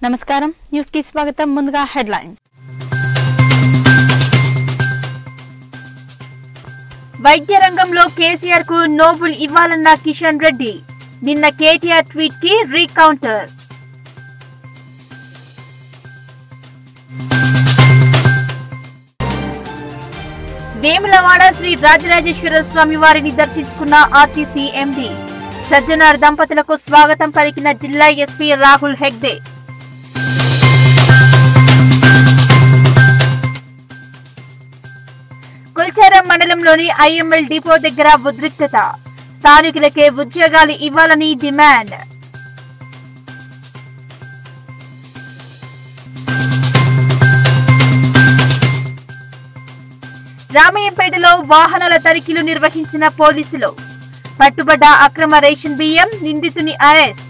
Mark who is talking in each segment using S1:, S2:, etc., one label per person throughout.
S1: నమస్కారం న్యూస్ కి స్వాగతం ముందుగా హెడ్లైన్స్ వైద్య రంగంలో కేసీఆర్ కు నోబుల్ ఇవ్వాలన్న కిషన్ రెడ్డి నిన్న కేటీఆర్ ట్వీట్ కి రీకౌంటర్ వేములవాడ శ్రీ రాజరాజేశ్వర స్వామి వారిని దర్శించుకున్న ఆర్టీసీ ఎండీ సజ్జనార్ దంపతులకు స్వాగతం పలికిన జిల్లా ఎస్పీ రాహుల్ హెగ్డే కుల్చారం మండలంలోని ఐఎంఎల్ డిపో దగ్గర ఉద్రిక్తత స్థానికులకే ఉద్యోగాలు ఇవ్వాలని డిమాండ్ రామయ్యంపేటలో వాహనాల తనిఖీలు నిర్వహించిన పోలీసులు పట్టుబడ్డ అక్రమ రేషన్ బియ్యం నిందితుని అరెస్ట్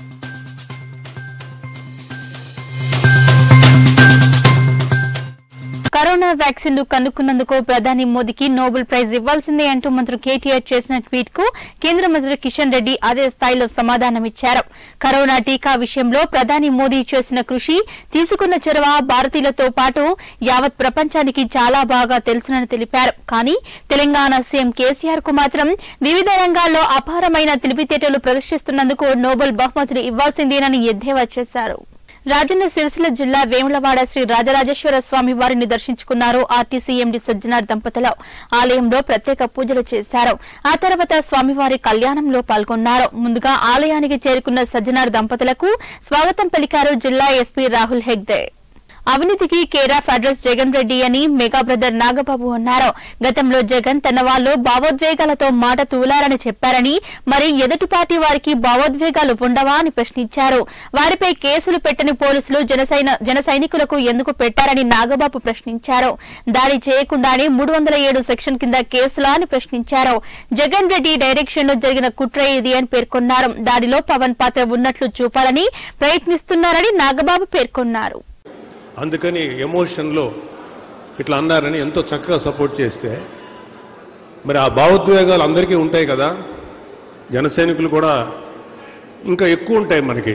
S1: కరోనా వ్యాక్సిన్ ను కనుక్కున్నందుకు ప్రధాని మోదీకి నోబెల్ ప్రైజ్ ఇవ్వాల్సిందే అంటూ మంత్రి కేటీఆర్ చేసిన ట్వీట్ కు కేంద్ర మంత్రి కిషన్ రెడ్డి అదే స్థాయిలో సమాధానమిచ్చారు కరోనా టీకా విషయంలో ప్రధాని మోదీ చేసిన కృషి తీసుకున్న చొరవ భారతీయులతో పాటు యావత్ ప్రపంచానికి చాలా బాగా తెలుసునని తెలిపారు కానీ తెలంగాణ సీఎం కేసీఆర్ కు మాత్రం వివిధ రంగాల్లో అపారమైన తెలివితేటలు ప్రదర్శిస్తున్నందుకు నోబెల్ బహుమతులు ఇవ్వాల్సిందేనని ఎద్దేవా చేశారు రాజన్న సిరిసిల్ల జిల్లా వేములవాడ శ్రీ రాజరాజేశ్వర స్వామి వారిని దర్శించుకున్నారు ఆర్టీసీ ఎండీ సజ్జనార్ దంపతులు ఆలయంలో ప్రత్యేక పూజలు చేశారు ఆ తర్వాత స్వామివారి కళ్యాణంలో పాల్గొన్నారు ముందుగా ఆలయానికి చేరుకున్న సజ్జనార్ దంపతులకు స్వాగతం పలికారు జిల్లా ఎస్పీ రాహుల్ హెగ్దే అవినీతికి కేరాఫ్ అడ్రస్ జగన్ రెడ్డి అని మెగా బ్రదర్ నాగబాబు అన్నారు గతంలో జగన్ తన వాళ్ళు భావోద్వేగాలతో మాట తూలారని చెప్పారని మరి ఎదుటి పార్టీ వారికి భావోద్వేగాలు ఉండవా అని ప్రశ్నించారు వారిపై కేసులు పెట్టని పోలీసులు జనసైన జన సైనికులకు ఎందుకు పెట్టారని నాగబాబు ప్రశ్నించారు దాడి చేయకుండానే మూడు వందల ఏడు సెక్షన్ కింద కేసులా అని ప్రశ్నించారు జగన్ రెడ్డి డైరెక్షన్ లో జరిగిన కుట్ర ఇది అని పేర్కొన్నారు దాడిలో పవన్ పాత్ర ఉన్నట్లు చూపాలని ప్రయత్నిస్తున్నారని నాగబాబు పేర్కొన్నారు
S2: అందుకని ఎమోషన్లో ఇట్లా అన్నారని ఎంతో చక్కగా సపోర్ట్ చేస్తే మరి ఆ భావోద్వేగాలు అందరికీ ఉంటాయి కదా జన సైనికులు కూడా ఇంకా ఎక్కువ ఉంటాయి మనకి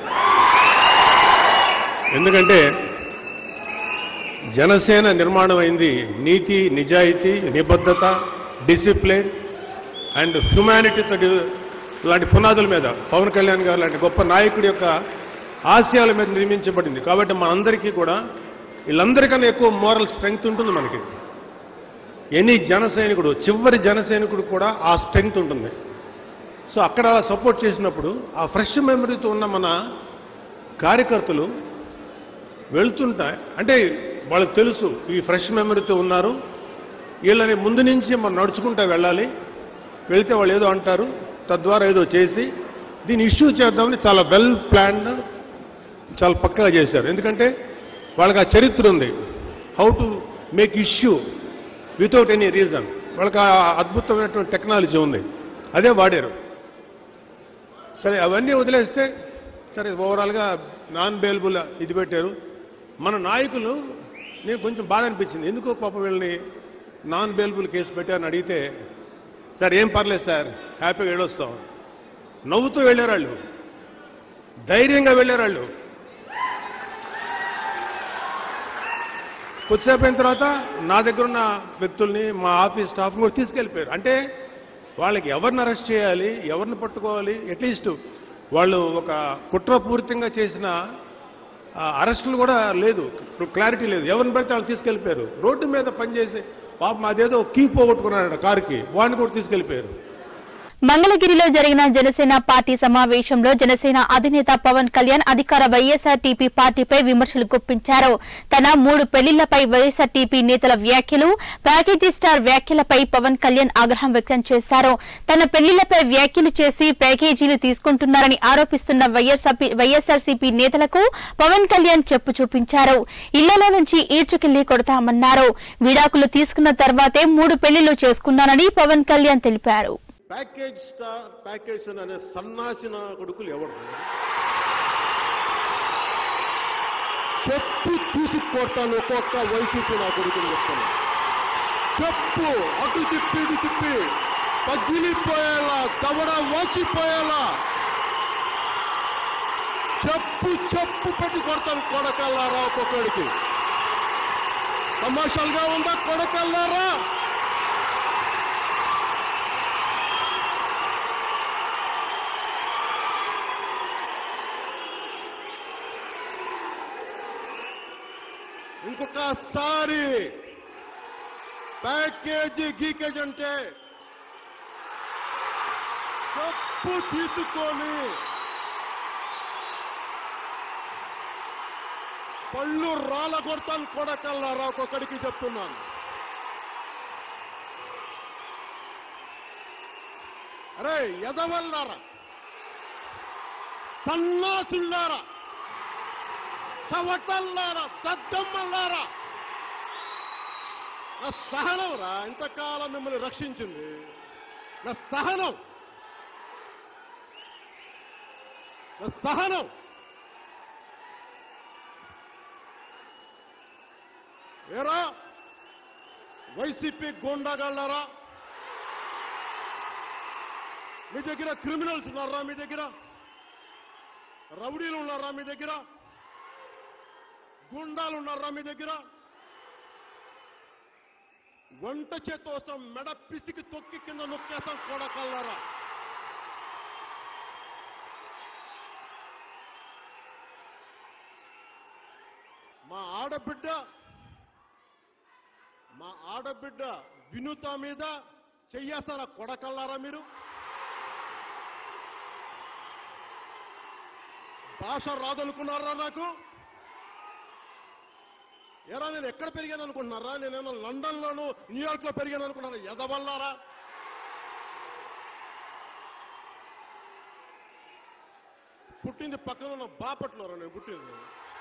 S2: ఎందుకంటే జనసేన నిర్మాణం అయింది నీతి నిజాయితీ నిబద్ధత డిసిప్లిన్ అండ్ హ్యుమానిటీతో లాంటి పునాదుల మీద పవన్ కళ్యాణ్ గారు లాంటి గొప్ప నాయకుడి యొక్క ఆశయాల మీద నిర్మించబడింది కాబట్టి మనందరికీ కూడా వీళ్ళందరికన్నా ఎక్కువ మోరల్ స్ట్రెంగ్త్ ఉంటుంది మనకి ఎనీ జన సైనికుడు చివరి జన సైనికుడు కూడా ఆ స్ట్రెంగ్త్ ఉంటుంది సో అక్కడ అలా సపోర్ట్ చేసినప్పుడు ఆ ఫ్రెష్ మెమరీతో ఉన్న మన కార్యకర్తలు వెళ్తుంటా అంటే వాళ్ళకి తెలుసు ఈ ఫ్రెష్ మెమరీతో ఉన్నారు వీళ్ళని ముందు నుంచి మనం నడుచుకుంటూ వెళ్ళాలి వెళ్తే వాళ్ళు ఏదో అంటారు తద్వారా ఏదో చేసి దీన్ని ఇష్యూ చేద్దామని చాలా వెల్ ప్లాన్డ్ చాలా పక్కగా చేశారు ఎందుకంటే వాళ్ళకి ఆ చరిత్ర ఉంది how to make issue without any reason వాళ్ళకి ఆ అద్భుతమైనటువంటి టెక్నాలజీ ఉంది అదే వాడారు సరే అవన్నీ వదిలేస్తే సరే ఓవరాల్గా నాన్ బెయిలబుల్ ఇది పెట్టారు మన నాయకులు నేను కొంచెం బాధ అనిపించింది ఎందుకో పాప వీళ్ళని నాన్ బెయిలబుల్ కేసు పెట్టారని అడిగితే సార్ ఏం పర్లేదు సార్ హ్యాపీగా వెళ్ళొస్తాం నవ్వుతూ వెళ్ళారు వాళ్ళు ధైర్యంగా వెళ్ళారు వాళ్ళు కొద్దిసేపు అయిన తర్వాత నా దగ్గర ఉన్న వ్యక్తుల్ని మా ఆఫీస్ స్టాఫ్ కూడా తీసుకెళ్ళిపోయారు అంటే వాళ్ళకి ఎవరిని అరెస్ట్ చేయాలి ఎవరిని పట్టుకోవాలి అట్లీస్ట్ వాళ్ళు ఒక కుట్రపూరితంగా చేసిన ఆ, అరెస్టులు కూడా లేదు క్లారిటీ లేదు ఎవరిని పడితే వాళ్ళు తీసుకెళ్ళిపోయారు రోడ్డు మీద పనిచేసి పాపం అదేదో కీ పోగొట్టుకున్నాడు కారుకి వాడిని కూడా తీసుకెళ్ళిపోయారు
S1: మంగళగిరిలో జరిగిన జనసేన పార్టీ సమావేశంలో జనసేన అధినేత పవన్ కళ్యాణ్ అధికార వైఎస్ఆర్ టీపీ పార్టీపై విమర్శలు గుప్పించారు తన మూడు పెళ్లిళ్లపై వైఎస్ఆర్ టీపీ నేతల వ్యాఖ్యలు ప్యాకేజీ స్టార్ వ్యాఖ్యలపై పవన్ కళ్యాణ్ ఆగ్రహం వ్యక్తం చేశారు తన పెళ్లిళ్లపై వ్యాఖ్యలు చేసి ప్యాకేజీలు తీసుకుంటున్నారని ఆరోపిస్తున్న వైఎస్ఆర్సీపీ నేతలకు పవన్ కళ్యాణ్ చెప్పు చూపించారు ఇళ్లలో నుంచి ఈడ్చుకెళ్లి కొడతామన్నారు విడాకులు తీసుకున్న తర్వాతే మూడు పెళ్లిళ్లు చేసుకున్నానని పవన్ కళ్యాణ్ తెలిపారు
S2: ప్యాకేజ్ స్టార్ ప్యాకేజ్ అనే సన్నాసిన కొడుకులు ఎవరు చెప్పు తీసి కొడతాను ఒక్కొక్క వైసీపీ నా కొడుకులు చెప్తాను చెప్పు అటు తిప్పి ఇటు తిప్పి పగిలిపోయేలా దవడ వాచిపోయేలా చెప్పు చెప్పు పెట్టి కొడతాను కొడకల్లారా ఒక్కొక్కడికి తమాషాలుగా ఉందా కొడకల్లారా ఇంకొకసారి ప్యాకేజీ గీకేజ్ అంటే తప్పు తీసుకొని పళ్ళు రాళ్ళ కొడతాను కొడకల్లారా ఒక్కొక్కడికి చెప్తున్నాను అరే ఎదవల్లారా సన్నాసుల్లారా చవటల్లారా దద్దమ్మల్లారా నా సహనం రా ఇంతకాలం మిమ్మల్ని రక్షించింది నా సహనం నా సహనం ఏరా వైసీపీ గోండాగాళ్ళారా మీ దగ్గర క్రిమినల్స్ ఉన్నారా మీ దగ్గర రౌడీలు ఉన్నారా మీ దగ్గర గుండాలు ఉన్నారా మీ దగ్గర వంట చేత్తో వస్తాం మెడ పిసికి తొక్కి కింద నొక్కేస్తాం కొడకల్లారా మా ఆడబిడ్డ మా ఆడబిడ్డ వినుత మీద చెయ్యేస్తారా కొడకల్లారా మీరు భాష రాదనుకున్నారా నాకు ఎరా నేను ఎక్కడ పెరిగాను అనుకుంటున్నారా నేనేమో లండన్ లోను న్యూయార్క్ లో పెరిగాను అనుకున్నారా ఎదవల్లారా పుట్టింది పక్కన ఉన్న బాపట్లోరా నేను పుట్టింది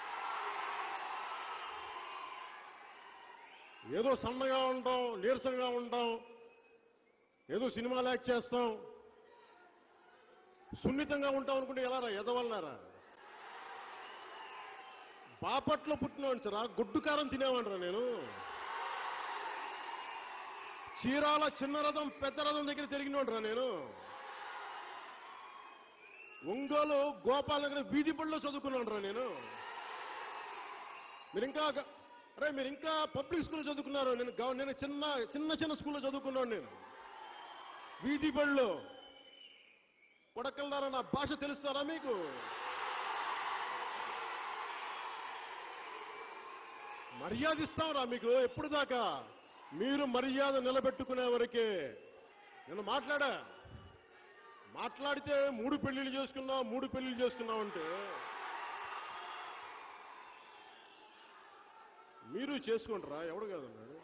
S2: ఏదో సన్నగా ఉంటాం నీరసంగా ఉంటాం ఏదో సినిమాలు యాక్ట్ చేస్తాం సున్నితంగా ఉంటాం అనుకుంటే ఎలా రా ఎదవల్లారా బాపట్లో పుట్టినవాడిని సరా గుడ్డు కారం తినేవాడిరా నేను చీరాల చిన్న రథం పెద్ద రథం దగ్గర తిరిగినవాడిరా నేను ఒంగోలు గోపాల్ నగర్ వీధి బడిలో చదువుకున్నాడురా నేను మీరు ఇంకా గ- అరే మీరు ఇంకా పబ్లిక్ స్కూల్లో చదువుకున్నారు నేను గవ- నేను చిన్న చిన్న చిన్న స్కూల్లో చదువుకున్నాను నేను వీధి బడిలో కొడకల్లారా నా భాష తెలుస్తారా మీకు మర్యాద ఇస్తాంరా మీకు ఎప్పుడు దాకా మీరు మర్యాద నిలబెట్టుకునే వరకే నేను మాట్లాడా మాట్లాడితే మూడు పెళ్లిళ్ళు చేసుకున్నావు మూడు పెళ్లిళ్ళు చేసుకున్నావు అంటే మీరు చేసుకుంటారా ఎవడు కాదన్నాడు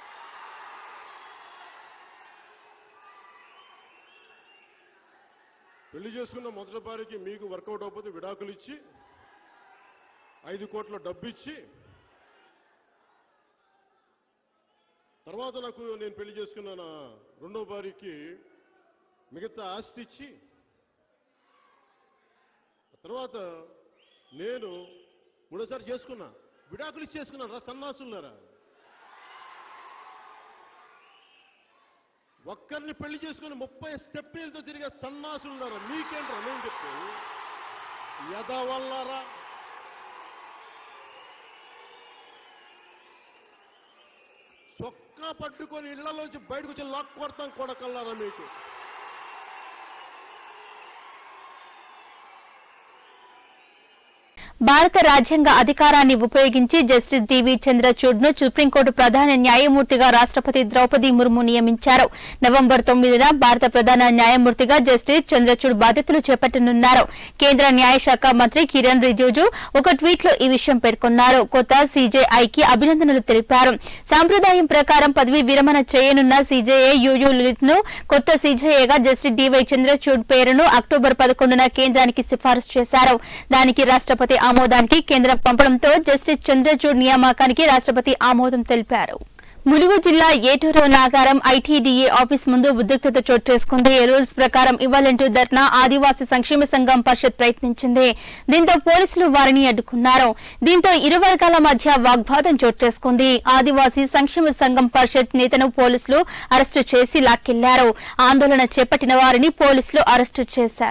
S2: పెళ్లి చేసుకున్న మొదటి భార్యకి మీకు వర్కౌట్ అవ్వకపోతే విడాకులు ఇచ్చి ఐదు కోట్ల డబ్బు ఇచ్చి తర్వాత నాకు నేను పెళ్లి చేసుకున్న నా రెండో భార్యకి మిగతా ఆస్తి ఇచ్చి ఆ తర్వాత నేను మూడోసారి చేసుకున్నా విడాకులు ఇచ్చేసుకున్నాను రా సన్నాసులారా ఒక్కరిని పెళ్లి చేసుకుని ముప్పై స్టెప్పీలతో తిరిగే సన్నాసులున్నారా మీకేంట్రా నేను చెప్తే యదవల్లారా చొక్కా పట్టుకొని ఇళ్లలోంచి బయటకు వచ్చి లాక్ కొడతాం కొడకల్లారా మీకు
S1: భారత రాజ్యాంగ అధికారాన్ని ఉపయోగించి జస్టిస్ డివి చంద్రచూడ్ ను సుప్రీంకోర్టు ప్రధాన న్యాయమూర్తిగా రాష్ట్రపతి ద్రౌపది ముర్ము నియమించారు నవంబర్ తొమ్మిదిన భారత ప్రధాన న్యాయమూర్తిగా జస్టిస్ చంద్రచూడ్ బాధ్యతలు చేపట్టనున్నారు కేంద్ర న్యాయశాఖ మంత్రి కిరణ్ రిజిజు ఒక ట్వీట్ లో ఈ విషయం పేర్కొన్నారు కొత్త సీజేఐకి అభినందనలు తెలిపారు సాంప్రదాయం ప్రకారం పదవి విరమణ చేయనున్న సీజేఏ యూయూ లలిత్ ను కొత్త సీజేఏగా జస్టిస్ డివై చంద్రచూడ్ పేరును అక్టోబర్ పదకొండున కేంద్రానికి సిఫారసు చేశారు దానికి రాష్ట్రపతి ఆమోదానికి కేంద్రం పంపడంతో జస్టిస్ చంద్రచూడ్ నియామకానికి రాష్ట్రపతి ఆమోదం తెలిపారు ములుగు జిల్లా ఏటూరు నాగారం ఐటీడీఏ ఆఫీస్ ముందు ఉద్రిక్తత చోటు చేసుకుంది రూల్స్ ప్రకారం ఇవ్వాలంటూ ధర్నా ఆదివాసీ సంక్షేమ సంఘం పరిషత్ ప్రయత్నించింది దీంతో పోలీసులు వారిని అడ్డుకున్నారు దీంతో ఇరు వర్గాల మధ్య వాగ్వాదం చోటు చేసుకుంది ఆదివాసీ సంక్షేమ సంఘం పరిషత్ నేతను పోలీసులు అరెస్టు చేసి లాక్కెళ్లారు ఆందోళన చేపట్టిన వారిని పోలీసులు అరెస్టు చేశారు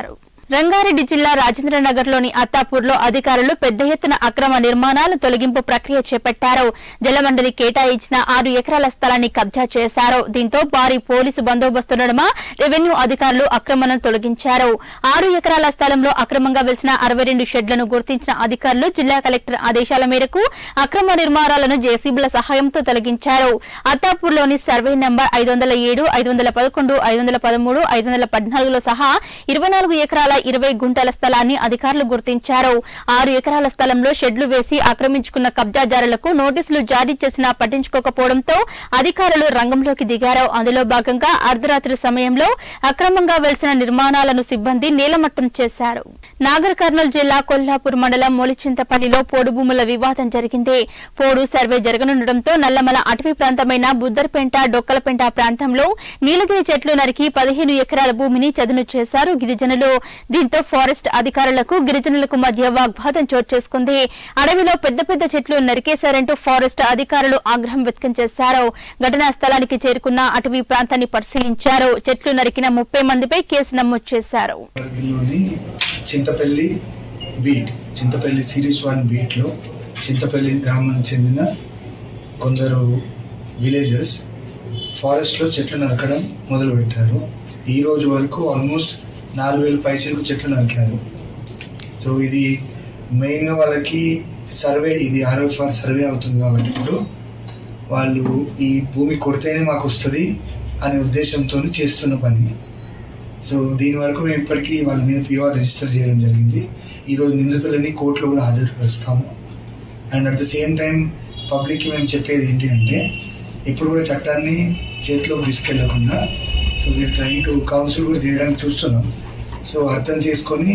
S1: రంగారెడ్డి జిల్లా రాజేంద్రనగర్లోని అత్తాపూర్లో అధికారులు పెద్ద ఎత్తున అక్రమ నిర్మాణాల తొలగింపు ప్రక్రియ చేపట్టారు జలమండలి కేటాయించిన ఆరు ఎకరాల స్థలాన్ని కబ్జా చేశారు దీంతో భారీ పోలీసు బందోబస్తు నడుమ రెవెన్యూ అధికారులు అక్రమణను తొలగించారు ఆరు ఎకరాల స్థలంలో అక్రమంగా వెలిసిన అరవై రెండు షెడ్లను గుర్తించిన అధికారులు జిల్లా కలెక్టర్ ఆదేశాల మేరకు అక్రమ నిర్మాణాలను జేసీబీల సహాయంతో తొలగించారు అత్తాపూర్లోని సర్వే నంబర్ ఐదు వందల ఏడు ఐదు వందల పదకొండు ఐదు వందల పదమూడు ఐదు వందల పద్నాలుగులో సహా ఇరవై నాలుగు ఎకరాల ఇరవై గుంటల స్థలాన్ని అధికారులు గుర్తించారు ఆరు ఎకరాల స్థలంలో షెడ్లు వేసి ఆక్రమించుకున్న కబ్జాదారులకు నోటీసులు జారీ చేసినా పట్టించుకోకపోవడంతో అధికారులు రంగంలోకి దిగారు అందులో భాగంగా అర్ధరాత్రి సమయంలో అక్రమంగా వెలిసిన నిర్మాణాలను సిబ్బంది నేలమట్టం చేశారు నాగర్ కర్నూలు జిల్లా కొల్లాపూర్ మండలం మొలిచింతపల్లిలో పోడు భూముల వివాదం జరిగింది పోడు సర్వే జరగనుండటంతో నల్లమల అటవీ ప్రాంతమైన బుద్దర్పేంట డొక్కలపేంట ప్రాంతంలో నీలగిరి చెట్లు నరికి పదిహేను ఎకరాల భూమిని చదును చేశారు గిరిజనులు దీంతో ఫారెస్ట్ అధికారులకు గిరిజనులకు మధ్య వాగ్వాదం చోటు చేసుకుంది అడవిలో పెద్ద పెద్ద చెట్లు నరికేశారంటూ ఫారెస్ట్ అధికారులు ఆగ్రహం వ్యక్తం చేశారు ఘటనా స్థలానికి చేరుకున్న అటవీ ప్రాంతాన్ని పరిశీలించారు చెట్లు నరికిన ముప్పై మందిపై కేసు నమోదు చేశారు
S3: పరిధిలోని Chintapalli beat Chintapalli series one బీట్లో చింతపల్లి గ్రామానికి చెందిన కొందరు విలేజెస్ ఫారెస్ట్లో చెట్లు నరకడం మొదలుపెట్టారు ఈ రోజు వరకు ఆల్మోస్ట్ నాలుగు వేల పైసలకు చెట్లు నరికారు సో ఇది మెయిన్గా వాళ్ళకి సర్వే ఇది ఆర్ఎఫ్ఆర్ సర్వే అవుతుంది కాబట్టి ఇప్పుడు వాళ్ళు ఈ భూమి కొడితేనే మాకు వస్తుంది అనే ఉద్దేశంతో చేస్తున్న పని సో దీని వరకు మేము ఇప్పటికీ వాళ్ళ మీద పిఓఆర్ రిజిస్టర్ చేయడం జరిగింది ఈరోజు నిందితులని కోర్టులో కూడా హాజరుపరుస్తాము and at the same time పబ్లిక్కి మేము చెప్పేది ఏంటి అంటే ఇప్పుడు కూడా చట్టాన్ని చేతిలోకి తీసుకెళ్లకుండా so we are trying to council కూడా చేయడానికి చూస్తున్నాం సో అర్థం చేసుకొని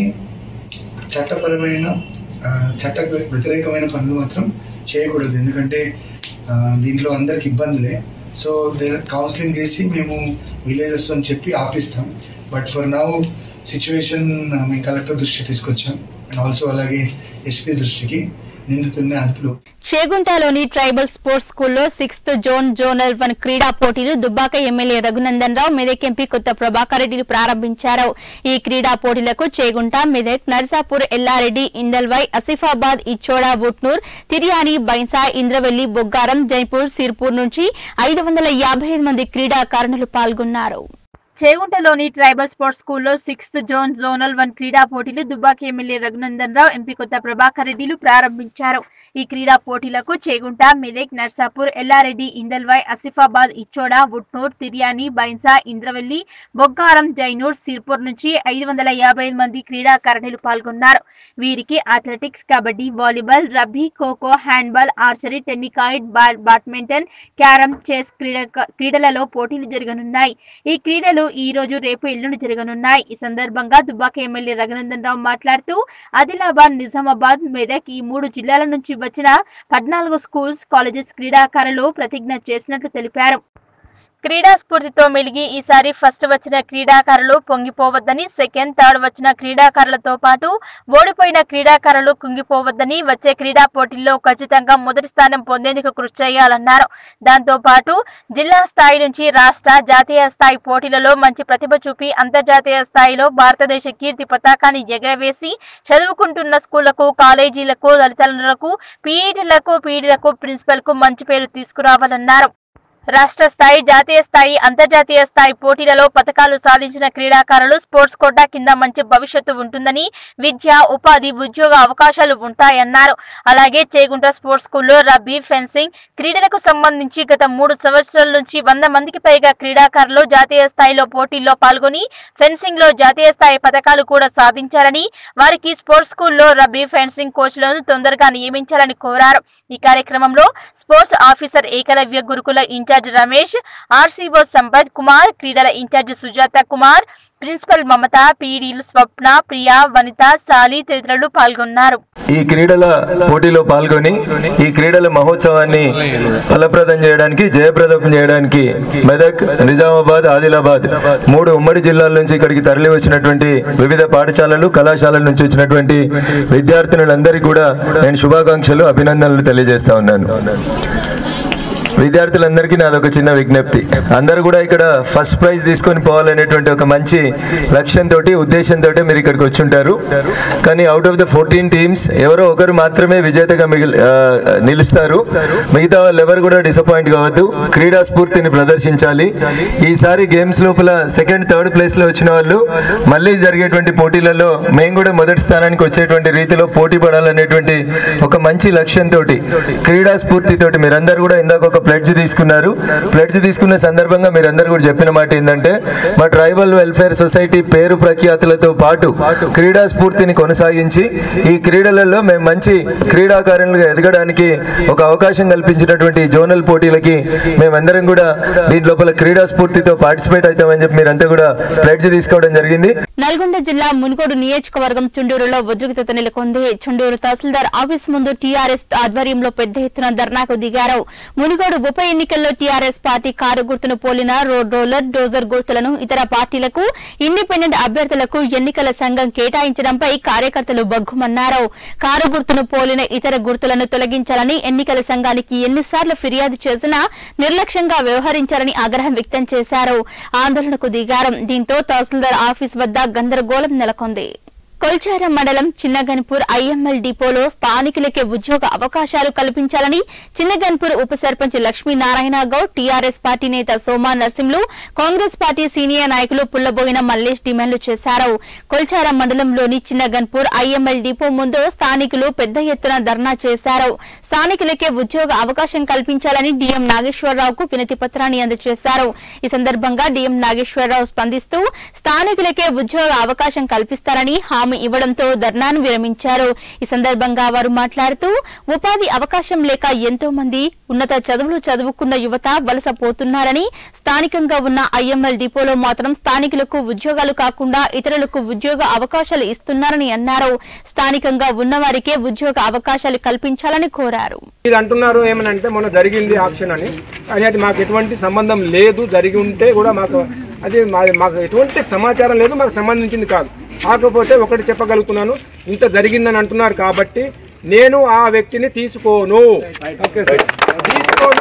S3: చట్టపరమైన ఆ, చట్ట వ్యతిరేకమైన పనులు మాత్రం చేయకూడదు ఎందుకంటే ఆ, దీంట్లో అందరికి ఇబ్బందులే సో దేని కౌన్సిలింగ్ చేసి మేము విలేజెస్ అని చెప్పి ఆపిస్తాం బట్ ఫర్ నౌ సిచ్యువేషన్ మేము కలెక్టర్ దృష్టికి తీసుకొచ్చాం అండ్ ఆల్సో అలాగే ఎస్పీ దృష్టికి నిందితుల్ని అదుపులో
S1: చేగుంటలోని ట్రైబల్ స్పోర్ట్స్ స్కూల్లో సిక్స్త్ జోన్ జోనల్ వన్ క్రీడా పోటీలు దుబ్బాక ఎమ్మెల్యే రఘునందన్ రావు మెదక్ ఎంపీ కొత్త ప్రభాకర్ రెడ్డిలు ప్రారంభించారు ఈ క్రీడా పోటీలకు చేగుంట మెదక్ నర్సాపూర్ ఎల్లారెడ్డి ఇందల్వై ఆసిఫాబాద్ ఇచ్చోడ బుట్నూర్ తిరియాని బైన్సా ఇంద్రవెల్లి బొగ్గారం జైపూర్ సిర్పూర్ నుంచి ఐదు వందల యాభై ఐదు మంది క్రీడాకారుణులు పాల్గొన్నారు చేగుంటలోని ట్రైబల్ స్పోర్ట్స్ స్కూల్లో సిక్స్త్ జోన్ జోనల్ వన్ క్రీడా పోటీలు దుబ్బాక ఎమ్మెల్యే రఘునందన్ రావు ఎంపీ కొత్త ప్రభాకర్ రెడ్డిలు ప్రారంభించారు ఈ క్రీడా పోటీలకు చేగుంట మెదక్ నర్సాపూర్ ఎల్లారెడ్డి ఇందల్వాయ్ ఆసిఫాబాద్ ఇచ్చోడ ఉట్నూర్ తిర్యాని బైన్సా ఇంద్రవెల్లి బొగ్గారం జైనూర్ సిర్పూర్ నుంచి ఐదు వందల యాభై ఐదు మంది క్రీడాకారిణులు పాల్గొన్నారు వీరికి athletics kabaddi volleyball rugby kho kho handball archery tennikoit ball badminton carrom chess క్రీడ క్రీడలలో పోటీలు జరగనున్నాయి ఈ క్రీడలు ఈ రోజు రేపు ఎల్లుండి జరగనున్నాయి ఈ సందర్భంగా దుబ్బాక ఎమ్మెల్యే రఘునందన్ రావు మాట్లాడుతూ ఆదిలాబాద్ నిజామాబాద్ మెదక్ ఈ మూడు జిల్లాల నుంచి వచ్చిన పద్నాలుగు స్కూల్స్ కాలేజెస్ క్రీడాకారులు ప్రతిజ్ఞ చేసినట్లు తెలిపారు క్రీడా స్ఫూర్తితో మెలిగి ఈసారి ఫస్ట్ వచ్చిన క్రీడాకారులు పొంగిపోవద్దని సెకండ్ థర్డ్ వచ్చిన క్రీడాకారులతో పాటు ఓడిపోయిన క్రీడాకారులు కుంగిపోవద్దని వచ్చే క్రీడా పోటీల్లో ఖచ్చితంగా మొదటి స్థానం పొందేందుకు కృషి చేయాలన్నారు దాంతో పాటు జిల్లా స్థాయి నుంచి రాష్ట్ర జాతీయ స్థాయి పోటీలలో మంచి ప్రతిభ చూపి అంతర్జాతీయ స్థాయిలో భారతదేశ కీర్తి పతాకాన్ని ఎగరవేసి చదువుకుంటున్న స్కూళ్లకు కాలేజీలకు తల్లిదండ్రులకు పీఈటీలకు పీఈటీలకు ప్రిన్సిపల్ కు మంచి పేరు తీసుకురావాలన్నారు రాష్ట్ర స్థాయి జాతీయ స్థాయి అంతర్జాతీయ స్థాయి పోటీలలో పథకాలు సాధించిన క్రీడాకారులు స్పోర్ట్స్ కోటా కింద మంచి భవిష్యత్తు ఉంటుందని విద్య ఉపాధి ఉద్యోగ అవకాశాలు ఉంటాయన్నారు అలాగే చేగుంట స్పోర్ట్స్ స్కూల్లో రబ్బీ ఫెన్సింగ్ క్రీడలకు సంబంధించి గత మూడు సంవత్సరాల నుంచి వంద మందికి పైగా క్రీడాకారులు జాతీయ స్థాయిలో పోటీల్లో పాల్గొని ఫెన్సింగ్ లో జాతీయ స్థాయి పథకాలు కూడా సాధించారని వారికి స్పోర్ట్స్ స్కూల్లో రబ్బీ ఫెన్సింగ్ కోచ్లను తొందరగా నియమించాలని కోరారు ఈ కార్యక్రమంలో sports officer Ekalavya Gurukula incharge Ramesh RCO Sampath Kumar క్రీడల ఇన్ఛార్జ్ సుజాత కుమార్ ప్రిన్సిపల్ మమత పీడీలు స్వప్న ప్రియా వనిత సాలి తదితరులు పాల్గొన్నారు
S4: ఈ క్రీడల పోటీలో పాల్గొని ఈ క్రీడల మహోత్సవాన్ని ఫలప్రదం చేయడానికి జయప్రదం చేయడానికి మెదక్ నిజామాబాద్ ఆదిలాబాద్ మూడు ఉమ్మడి జిల్లాల నుంచి ఇక్కడికి తరలి వచ్చినటువంటి వివిధ పాఠశాలలు కళాశాలల నుంచి వచ్చినటువంటి విద్యార్థినులందరికీ కూడా నేను శుభాకాంక్షలు అభినందనలు తెలియజేస్తా ఉన్నాను విద్యార్థులందరికీ నాదొక చిన్న విజ్ఞప్తి అందరూ కూడా ఇక్కడ ఫస్ట్ ప్రైజ్ తీసుకొని పోవాలనేటువంటి ఒక మంచి లక్ష్యంతో ఉద్దేశంతో మీరు ఇక్కడికి వచ్చి ఉంటారు కానీ out of the fourteen teams ఎవరో ఒకరు మాత్రమే విజేతగా మిగిలి ఆ, నిలుస్తారు మిగతా వాళ్ళు ఎవరు కూడా డిసప్పాయింట్ కావద్దు క్రీడా స్ఫూర్తిని ప్రదర్శించాలి ఈసారి గేమ్స్ లోపల సెకండ్ థర్డ్ ప్లేస్ లో వచ్చిన వాళ్ళు మళ్ళీ జరిగేటువంటి పోటీలలో మేము కూడా మొదటి స్థానానికి వచ్చేటువంటి రీతిలో పోటీ పడాలనేటువంటి ఒక మంచి లక్ష్యంతో క్రీడా స్ఫూర్తితోటి మీరందరూ కూడా ఇందాక ఒక ప్లెడ్జ్ తీసుకున్నారు ప్లెడ్జ్ తీసుకున్న సందర్భంగా మీరందరూ కూడా చెప్పిన మాట ఏంటంటే మా ట్రైబల్ వెల్ఫేర్ సొసైటీ పేరు ప్రఖ్యాతులతో పాటు క్రీడా స్ఫూర్తిని కొనసాగించి ఈ క్రీడలలో మేము మంచి క్రీడాకారులుగా ఎదగడానికి ఒక అవకాశం కల్పించినటువంటి ఈ జోనల్ పోటీలకి మేమందరం కూడా దీని లోపల క్రీడా స్ఫూర్తితో పార్టిసిపేట్ అవుతామని చెప్పి మీరంతా కూడా ప్లెడ్జ్ తీసుకోవడం జరిగింది
S1: నల్గొండ జిల్లా మునుగోడు నియోజకవర్గం చుండూరులో ఉద్రిక్తత నెలకొంది చుండూరు తహసీల్దార్ ఆఫీస్ ముందు టీఆర్ఎస్ ఆధ్వర్యంలో పెద్ద ఎత్తున ధర్నాకు దిగారు మునుగోడు ఉప ఎన్నికల్లో టీఆర్ఎస్ పార్టీ కారు గుర్తును పోలిన రోడ్ రోలర్ డోజర్ గుర్తులను ఇతర పార్టీలకు ఇండిపెండెంట్ అభ్యర్థులకు ఎన్నికల సంఘం కేటాయించడంపై కార్యకర్తలు బగ్గుమన్నారు కారు గుర్తును పోలిన ఇతర గుర్తులను తొలగించాలని ఎన్నికల సంఘానికి ఎన్నిసార్లు ఫిర్యాదు చేసినా నిర్లక్ష్యంగా వ్యవహరించారని ఆగ్రహం వ్యక్తం చేశారు ఆందోళనకు దిగారు దీంతో తహసీల్దార్ ఆఫీస్ వద్ద గందరగోళం నెలకొంది కొల్చారం మండలం చిన్నగన్పూర్ ఐఎంఎల్ డిపోలో స్థానికులకే ఉద్యోగ అవకాశాలు కల్పించాలని చిన్నగన్పూర్ ఉప సర్పంచ్ లక్ష్మీనారాయణ గౌడ్ టీఆర్ఎస్ పార్టీ నేత సోమా నర్సింహులు కాంగ్రెస్ పార్టీ సీనియర్ నాయకులు పుల్లబోయిన మల్లేష్ డిమాండ్లు చేశారు కొల్చారం మండలంలోని చిన్నగన్పూర్ ఐఎంఎల్ డిపో ముందు స్థానికులు పెద్ద ఎత్తున ధర్నా చేశారు స్థానికులకే ఉద్యోగ అవకాశం కల్పించాలని డీఎం నాగేశ్వరరావుకు వినతి పత్రాన్ని అందజేశారు ఈ సందర్భంగా డీఎం నాగేశ్వరరావు స్పందిస్తూ స్థానికులకే ఉద్యోగ అవకాశం కల్పిస్తారని హామీ ఇవ్వడంతో ధర్నాను విరమించారు ఈ సందర్భంగా వారు మాట్లాడుతూ ఉపాధి అవకాశం లేక ఎంతో మంది ఉన్నత చదువులు చదువుకున్న యువత వలస పోతున్నారని స్థానికంగా ఉన్న ఐఎంఎల్ డిపోలో మాత్రం స్థానికులకు ఉద్యోగాలు కాకుండా ఇతరులకు ఉద్యోగ అవకాశాలు ఇస్తున్నారని అన్నారు స్థానికంగా ఉన్నవారికే ఉద్యోగ అవకాశాలు కల్పించాలని కోరారు
S5: మీరు అంటున్నారు ఏమనంటే మొన్న జరిగింది ఆప్షన్ అని కానీ అది మాకు ఎటువంటి సంబంధం లేదు జరిగి ఉంటే కూడా మాకు అది మా- మాకు ఎటువంటి సమాచారం లేదు మాకు సంబంధించింది కాదు కాకపోతే ఒకటి చెప్పగలుగుతున్నాను ఇంత జరిగిందని అంటున్నారు కాబట్టి నేను ఆ వ్యక్తిని తీసుకోను తీసుకోను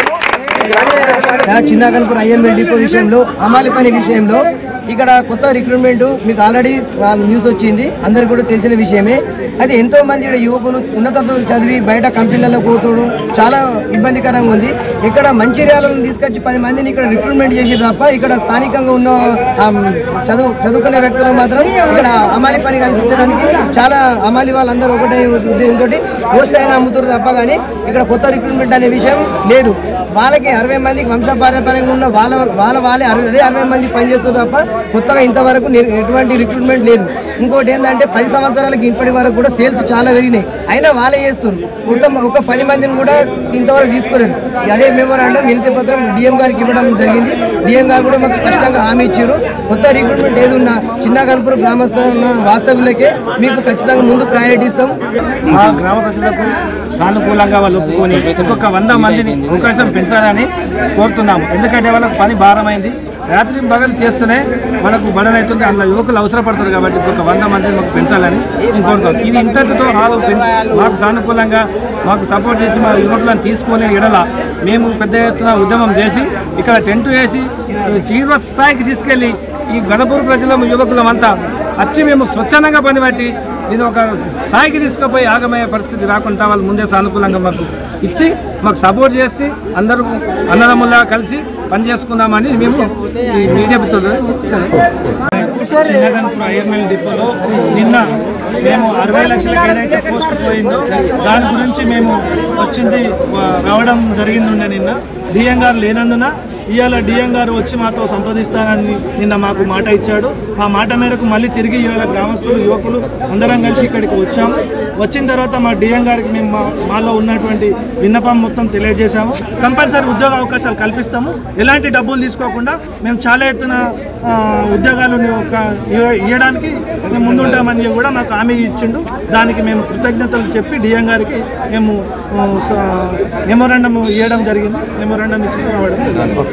S6: యా చిన్నగన్పూర్ ఐఎంఎల్ డిపో విషయంలో అమాలి పని విషయంలో ఇక్కడ కొత్త రిక్రూట్మెంట్ మీకు ఆల్రెడీ న్యూస్ వచ్చింది అందరికి కూడా తెలిసిన విషయమే అయితే ఎంతో మంది ఇక్కడ యువకులు ఉన్నత చదువులు చదివి బయట కంపెనీలలో పోతుడు చాలా ఇబ్బందికరంగా ఉంది ఇక్కడ మంచిర్యాలను తీసుకొచ్చి పది మందిని ఇక్కడ రిక్రూట్మెంట్ చేసి తప్ప ఇక్కడ స్థానికంగా ఉన్న ఆ, చదువు చదువుకునే వ్యక్తులు మాత్రం ఇక్కడ అమాలి పని కల్పించడానికి చాలా అమాలి వాళ్ళందరూ ఒకటే ఉద్దేశంతో పోస్ట్ అయినా అమ్ముతారు తప్ప కానీ ఇక్కడ కొత్త రిక్రూట్మెంట్ అనే విషయం లేదు వాళ్ళకి అరవై మందికి వంశపారంపర్యంగా ఉన్న వాళ్ళ వాళ్ళ వాళ్ళే అరవై అదే అరవై మంది పనిచేస్తారు తప్ప కొత్తగా ఇంతవరకు ని- ఎటువంటి రిక్రూట్మెంట్ లేదు ఇంకోటి ఏంటంటే పది సంవత్సరాలకి ఇప్పటి వరకు కూడా సేల్స్ చాలా పెరిగినాయి అయినా వాళ్ళే చేస్తారు మొత్తం ఒక పది మందిని కూడా ఇంతవరకు తీసుకోలేదు అదే మెమోరాండం వినతి పత్రం డిఎం గారికి ఇవ్వడం జరిగింది డిఎం గారు కూడా మాకు స్పష్టంగా హామీ ఇచ్చారు కొత్త రిక్రూట్మెంట్ ఏది ఉన్నా చిన్న కనుపురం గ్రామస్తులు ఉన్న వాస్తవులకే మీకు ఖచ్చితంగా ముందు ప్రయారిటీ ఇస్తాం
S7: మా గ్రామ ప్రజలకు సానుకూలంగా వాళ్ళు ఒప్పుకొని ఇంకొక వంద మందిని అవకాశం పెంచాలని కోరుతున్నాము ఎందుకంటే వాళ్ళకు పని భారమైంది రాత్రి పగలు చేస్తూనే మనకు బడన్ అవుతుంది అందులో యువకులు అవసరపడతారు కాబట్టి ఇంకొక వంద మందిని మాకు పెంచాలని నేను కోరుతాను ఇది ఇంతటితో ఆలు పెం- మాకు సానుకూలంగా మాకు సపోర్ట్ చేసి మా యువకులను తీసుకొని ఎడల మేము పెద్ద ఎత్తున ఉద్యమం చేసి ఇక్కడ టెంట్ వేసి తీవ్ర స్థాయికి తీసుకెళ్ళి ఈ గణపూర్ ప్రజల యువకులం అంతా వచ్చి మేము స్వచ్ఛందంగా పనిబట్టి దీని ఒక స్థాయికి తీసుకుపోయి ఆగమయ్యే పరిస్థితి రాకుండా వాళ్ళు ముందే సానుకూలంగా మాకు ఇచ్చి మాకు సపోర్ట్ చేసి అందరూ అన్నదమ్ముల్లా కలిసి పని చేసుకుందామని మేము ఈ మీడియా మిత్రులు చిన్నగన్పూర్ ఐఎంఎల్ డిపోలో నిన్న మేము అరవై లక్షలకు ఏదైతే పోస్ట్ పోయిందో దాని గురించి మేము వచ్చింది ఆ, రావడం జరిగింది ఉండే నిన్న డిఎం గారు లేనందున ఇవాళ డిఎం గారు వచ్చి మాతో సంప్రదిస్తానని నిన్న మాకు మాట ఇచ్చాడు ఆ మాట మేరకు మళ్ళీ తిరిగి ఇవాళ గ్రామస్తులు యువకులు అందరం కలిసి ఇక్కడికి వచ్చాము వచ్చిన తర్వాత మా డిఎం గారికి మేము మా మాలో ఉన్నటువంటి విన్నపం మొత్తం తెలియజేశాము కంపల్సరీ ఉద్యోగ అవకాశాలు కల్పిస్తాము ఎలాంటి డబ్బులు తీసుకోకుండా మేము చాలా ఎత్తున ఆ, ఉద్యోగాలు ఒక ఇవ్వ- ఇవ్వడానికి మేము ముందుంటామని కూడా మాకు హామీ ఇచ్చిండు దానికి మేము కృతజ్ఞతలు చెప్పి డిఎం గారికి మేము మెమోరాండం ఇవ్వడం జరిగింది మెమోరాండం ఇచ్చి రావడం జరిగింది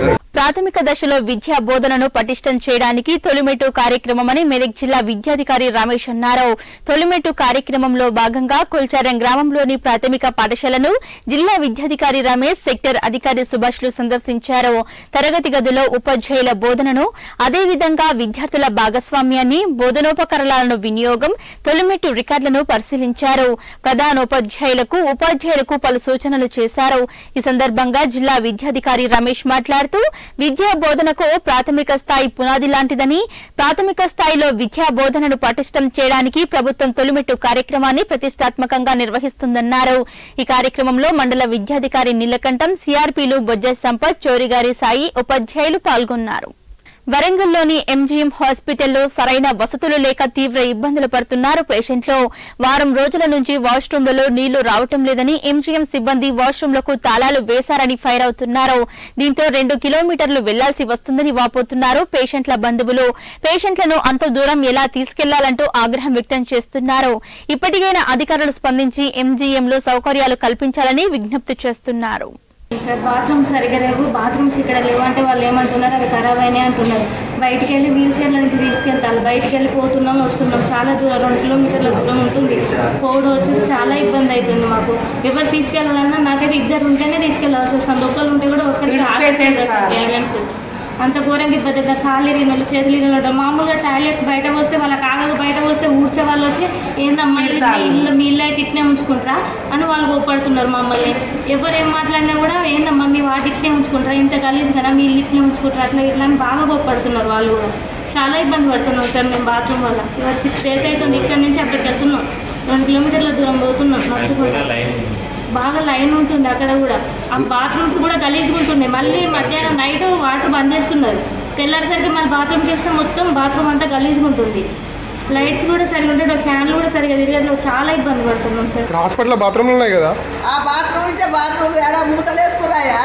S1: ప్రాథమిక దశలో విద్యా బోధనను పటిష్టం చేయడానికి తొలిమెట్టు కార్యక్రమమని మెదక్ జిల్లా విద్యాధికారి రమేష్ అన్నారు తొలిమెట్టు కార్యక్రమంలో భాగంగా కొల్చారం గ్రామంలోని ప్రాథమిక పాఠశాలను జిల్లా విద్యాధికారి రమేష్ సెక్టర్ అధికారి సుభాష్ లు సందర్శించారు తరగతి గదిలో ఉపాధ్యాయుల బోధనను అదేవిధంగా విద్యార్థుల భాగస్వామ్యాన్ని బోధనోపకరణాలను వినియోగం తొలిమెట్టు రికార్డులను పరిశీలించారు ప్రధానోపాధ్యాయులకు ఉపాధ్యాయులకు పలు సూచనలు చేశారు ఈ సందర్భంగా జిల్లా విద్యాధికారి రమేష్ మాట్లాడుతూ విద్యా బోధనకు ప్రాథమిక స్థాయి పునాది లాంటిదని ప్రాథమిక స్థాయిలో విద్యా బోధనను పటిష్టం చేయడానికి ప్రభుత్వం తొలిమెట్టు కార్యక్రమాన్ని ప్రతిష్టాత్మకంగా నిర్వహిస్తుందన్నారు ఈ కార్యక్రమంలో మండల విద్యాధికారి నీలకంఠం సిఆర్పీలు బొజ్జ సంపత్ చోరిగారి సాయి ఉపాధ్యాయులు పాల్గొన్నారు వరంగల్లోని ఎంజీఎం హాస్పిటల్లో సరైన వసతులు లేక తీవ్ర ఇబ్బందులు పడుతున్నారు పేషెంట్లు వారం రోజుల నుంచి వాష్రూమ్లలో నీళ్లు రావటం లేదని ఎంజీఎం సిబ్బంది వాష్రూమ్లకు తాళాలు వేశారని ఫైర్ అవుతున్నారు దీంతో రెండు కిలోమీటర్లు వెళ్లాల్సి వస్తుందని వాపోతున్నారు పేషెంట్ల బంధువులు పేషెంట్లను అంత దూరం ఎలా తీసుకెళ్లాలంటూ ఆగ్రహం వ్యక్తం చేస్తున్నారు ఇప్పటికైనా అధికారులు స్పందించి ఎంజీఎంలో సౌకర్యాలు కల్పించాలని విజ్ఞప్తి చేస్తున్నారు
S8: సార్ బాత్రూమ్స్ సరిగ్గా లేవు బాత్రూమ్స్ ఇక్కడ లేవు అంటే వాళ్ళు ఏమంటున్నారు అవి ఖరాబ్ అయినాయి అంటున్నారు బయటికి వెళ్ళి వీల్ చైర్ల నుంచి తీసుకెళ్తారు బయటికి వెళ్ళి పోతున్నాం వస్తున్నాం చాలా దూరం రెండు కిలోమీటర్ల దూరం ఉంటుంది పోవడం వచ్చి చాలా ఇబ్బంది అవుతుంది మాకు ఎవరు తీసుకెళ్ళాలన్నా నాకైతే ఇద్దరు ఉంటేనే తీసుకెళ్ళాల్సి వస్తుంది ఒక్కరు ఉంటే కూడా ఒక్కరికి ఆగట్లేదు సార్ పేరెంట్స్ అంత ఘోరంగా ఇబ్బంది అవుతుంది కాళ్ళు ఇరిగినోళ్ళు చేతులు ఇరిగినోళ్ళు మామూలుగా టాయిలెట్స్ బయట వస్తే వాళ్ళకి ఆగదు బయట వస్తే ఊడ్చే వాళ్ళు వచ్చి ఏందమ్మా ఇది ఇల్లు మీ ఇల్లు అయితే ఇట్నే ఉంచుకుంటారా అని వాళ్ళు కోపడుతున్నారు మమ్మల్ని ఎవరు ఏం మాట్లాడినా కూడా ఏందమ్మా మీ వాటి ఇట్నే ఉంచుకుంటారా ఇంత గలీజ్ కదా మీ ఇల్లు ఇట్నే ఉంచుకుంటారా అట్లా ఇట్లా అని బాగా కోపడుతున్నారు వాళ్ళు కూడా చాలా ఇబ్బంది పడుతున్నాం సార్ మేము బాత్రూమ్ వల్ల ఇవాళ సిక్స్ డేస్ అవుతుంది ఇక్కడ నుంచి అక్కడికి వెళ్తున్నాం రెండు కిలోమీటర్ల దూరం పోతున్నాం నడుచుకుంటా బాగా లైన్ ఉంటుంది అక్కడ కూడా ఆ బాత్రూమ్స్ కూడా గలీజ్గా ఉంటుంది మళ్ళీ మధ్యాహ్నం నైట్ వాటర్ బంద్ చేస్తున్నారు తెల్లారిసరికి మళ్ళీ బాత్రూమ్కి వేస్తే మొత్తం బాత్రూమ్ అంతా గలీజ్గా ఉంటుంది లైట్స్ కూడా సరిగా ఉంటాయి ఫ్యాన్లు కూడా సరిగా తిరగదు చాలా ఇబ్బంది పడుతున్నాం సార్
S5: హాస్పిటల్లో బాత్రూమ్లు ఉన్నాయి కదా
S9: ఆ బాత్రూమ్ ఉంటే బాత్రూమ్ ఎడ మూతలేసుకురాయా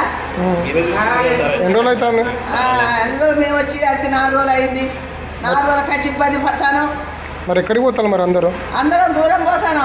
S5: ఎన్ని రోజులు అవుతుంది
S9: అందులో మేము వచ్చి అది నాలుగు రోజులు అయింది నాలుగు రోజులకి వచ్చి ఇబ్బంది పడతాను
S5: మరి ఎక్కడికి పోతారు మరి అందరూ
S9: అందరం దూరం పోతాను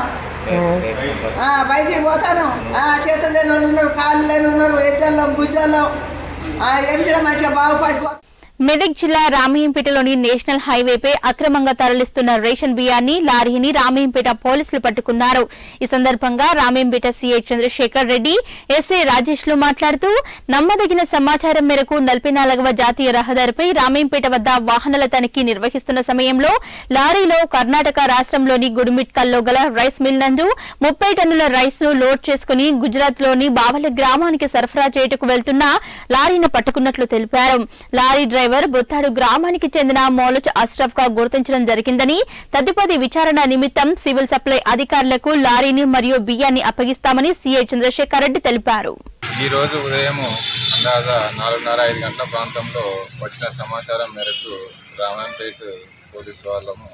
S9: ఆ, బయటికి పోతాను ఆ, చేతులు లేని వాళ్ళు ఉన్నారు కాళ్ళు లేని ఉన్నారు ఎడ్లలో గుజ్జల్లో ఎండిలో మంచిగా బాగుపడిపోతాను
S1: మెదక్ జిల్లా రామయ్యంపేటలోని నేషనల్ హైవేపై అక్రమంగా తరలిస్తున్న రేషన్ బియ్యాన్ని లారీని రామయ్యంపేట పోలీసులు పట్టుకున్నారు ఈ సందర్భంగా రామయ్యంపేట సీఐ చంద్రశేఖర్ రెడ్డి ఎస్ఐ రాజేష్ లు మాట్లాడుతూ నమ్మదగిన సమాచారం మేరకు నలభై నాలుగవ జాతీయ రహదారిపై రామయ్యంపేట వద్ద వాహనాల తనిఖీ నిర్వహిస్తున్న సమయంలో లారీలో కర్ణాటక రాష్ట్రంలోని గుడిమిట్కల్లో గల రైస్ మిల్ నందు ముప్పై టన్నుల రైస్ ను లోడ్ చేసుకుని గుజరాత్ లోని బావల గ్రామానికి సరఫరా చేయుటకు వెళ్తున్న లారీని పట్టుకున్నట్లు తెలిపారు లారీ డ్రైవర్ బొత్తాడు గ్రామానికి చెందిన మౌలచ్ అష్రఫ్ గా గుర్తించడం జరిగిందని తదుపరి విచారణ నిమిత్తం సివిల్ సప్లై అధికారులకు లారీని మరియు బియ్యాన్ని అప్పగిస్తామని సీఐ చంద్రశేఖర్ రెడ్డి తెలిపారు
S10: ఈ రోజు ఉదయం అందాజా నాలుగున్నర ఐదు గంటల ప్రాంతంలో వచ్చిన సమాచారం మేరకు రామాయంపేట పోలీస్ వాళ్ళము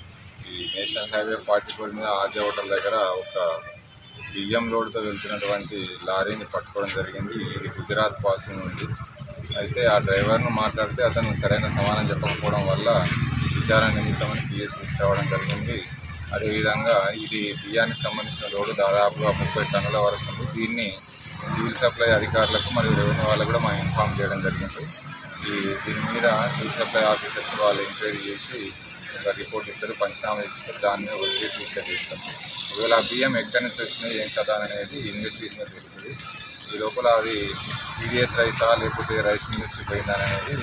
S10: ఈ నేషనల్ హైవే ఫార్టీ ఫోర్ మీద ఆర్జే హోటల్ దగ్గర ఒక బియ్యం లోడ్తో వెళ్తున్నటువంటి లారీని పట్టుకోవడం జరిగింది ఇది గుజరాత్ పాసింగ్ నుండి అయితే ఆ డ్రైవర్ను మాట్లాడితే అతను సరైన సమాధానం చెప్పకపోవడం వల్ల విచారణ నిమిత్తమని పిఎస్ తీసుకురావడం జరిగింది అదేవిధంగా ఇది బియ్యానికి సంబంధించిన లోడు దాదాపుగా ముప్పై టన్నుల వరకు ఉంది దీన్ని సివిల్ సప్లై అధికారులకు మరియు రెవెన్యూ వాళ్ళకు కూడా మనం ఇన్ఫామ్ చేయడం జరిగింది ఈ దీని మీద సివిల్ సప్లై ఆఫీసర్స్ వాళ్ళు ఎంక్వైరీ చేసి ఒక రిపోర్ట్ ఇస్తారు పంచనామా ఇస్తారు దాని మీద ఒక కేసు రిజిస్టర్ చేస్తాం ఒకవేళ ఆ బియ్యం ఎక్కడి నుంచి వచ్చినాయి ఏం కదా అనేది ఇన్వెస్టిగేషన్ తెలుస్తుంది ఈ లోపల అది పీడిఎస్ రైసా లేకపోతే రైస్ మిల్ నుంచి పోయిందా అనేది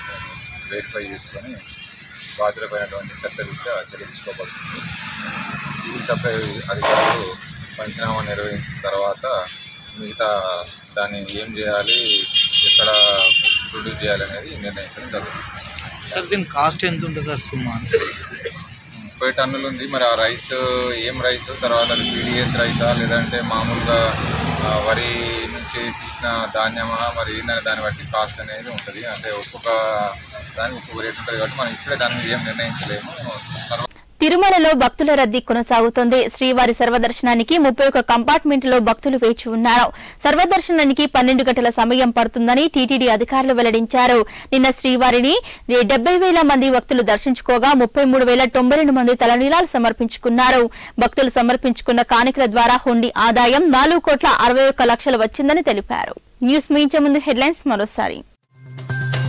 S10: వెరిఫై చేసుకొని బాధ్యులపైనటువంటి చట్టరీత్యా చెల్లించుకోబడుతుంది సివిల్ సప్లై అధికారులు పంచనామా నిర్వహించిన తర్వాత మిగతా దాన్ని ఏం చేయాలి ఎక్కడ ప్రొడ్యూస్ చేయాలి అనేది నిర్ణయించడం జరుగుతుంది
S11: సార్ దీని కాస్ట్ ఎంత ఉంటుంది సార్ సుమారు
S10: ముప్పై టన్నులు ఉంది మరి ఆ రైస్ ఏం రైస్ తర్వాత అది పీడిఎస్ రైసా లేదంటే మామూలుగా ఆ, వరి నుంచి తీసిన ధాన్యమా మరి ఏందని దాన్ని బట్టి కాస్ట్ అనేది ఉంటుంది అంటే ఒక్కొక్క దానికి ఒక్కొక్క రేట్ ఉంటుంది కాబట్టి మనం ఇప్పుడే దాని మీద ఏం నిర్ణయించలేము తర్వాత
S1: తిరుమలలో భక్తుల రద్దీ కొనసాగుతోంది శ్రీవారి సర్వదర్శనానికి ముప్పై ఒక్క కంపార్ట్మెంట్లో భక్తులు వేచి ఉన్నారు సర్వదర్శనానికి పన్నెండు గంటల సమయం పడుతుందని టీటీడీ అధికారులు వెల్లడించారు నిన్న శ్రీవారిని డెబ్బై వేల మంది భక్తులు దర్శించుకోగా ముప్పై మూడు వేల తొంభై రెండు మంది తలనీలాలు సమర్పించుకున్నారు భక్తులు సమర్పించుకున్న కానుకల ద్వారా హుండీ ఆదాయం నాలుగు కోట్ల అరవై ఒక్క లక్షలు వచ్చిందని తెలిపారు న్యూస్ ముగించే ముందు హెడ్లైన్స్ మరోసారి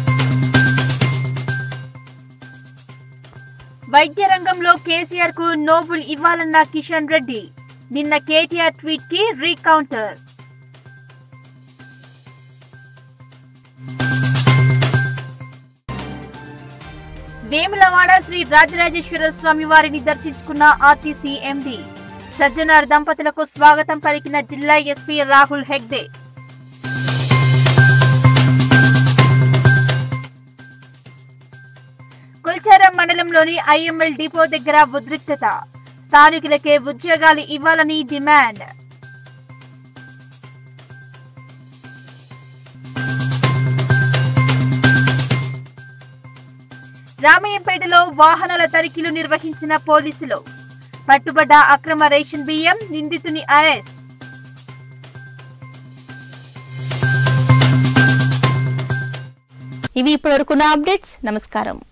S1: వైద్య రంగంలో కేసీఆర్ కు నోబుల్ ఇవ్వాలన్న కిషన్ రెడ్డి నిన్న కేటీఆర్ ట్వీట్ కి రీకౌంటర్ వేములవాడ శ్రీ రాజరాజేశ్వర స్వామి వారిని దర్శించుకున్న ఆర్టీసీ ఎండీ సజ్జనార్ దంపతులకు స్వాగతం పలికిన జిల్లా ఎస్పీ రాహుల్ హెగ్డే కుల్చారం మండలంలోని ఐఎంఎల్ డిపో దగ్గర ఉద్రిక్తత స్థానికులకే ఉద్యోగాలు ఇవ్వాలని డిమాండ్ రామయ్యంపేటలో వాహనాల తనిఖీలు నిర్వహించిన పోలీసులు పట్టుబడ్డ అక్రమ రేషన్ బియ్యం నిందితుని అరెస్ట్ ఇవి ఇప్పటివరకున్న అప్డేట్స్ నమస్కారం